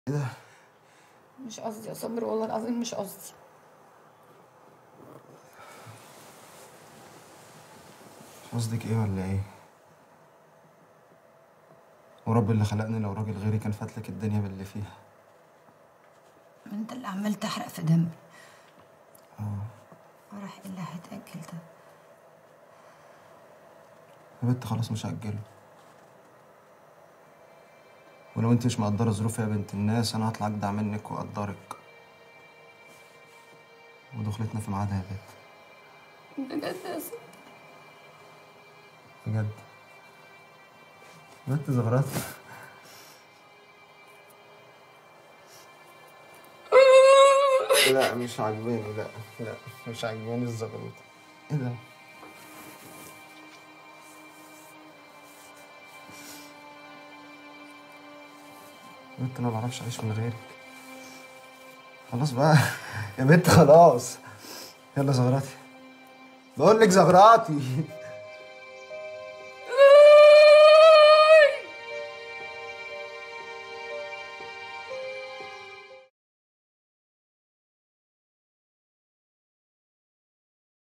ايه ده مش قصدي يا صابر والله العظيم مش قصدي قصدك ايه ولا ايه ورب اللي خلقني لو راجل غيري كان فاتلك الدنيا باللي فيها انت اللي عمال تحرق في دمي اه فرح ايه اللي هيتأجل ده يا بنت خلاص مش هأجله ولو انت مش مقدرة ظروفي يا بنت الناس انا هطلع اجدع منك واقدرك ودخلتنا في ميعادها يا بنت بجد يا صابر بجد بنت زغرات لا مش عاجباني لا لا مش عاجباني الزغروت ايه ده بنت انا ما بعرفش اعيش من غيرك خلاص بقى يا بنت خلاص يلا زغراتي بقول لك زغراتي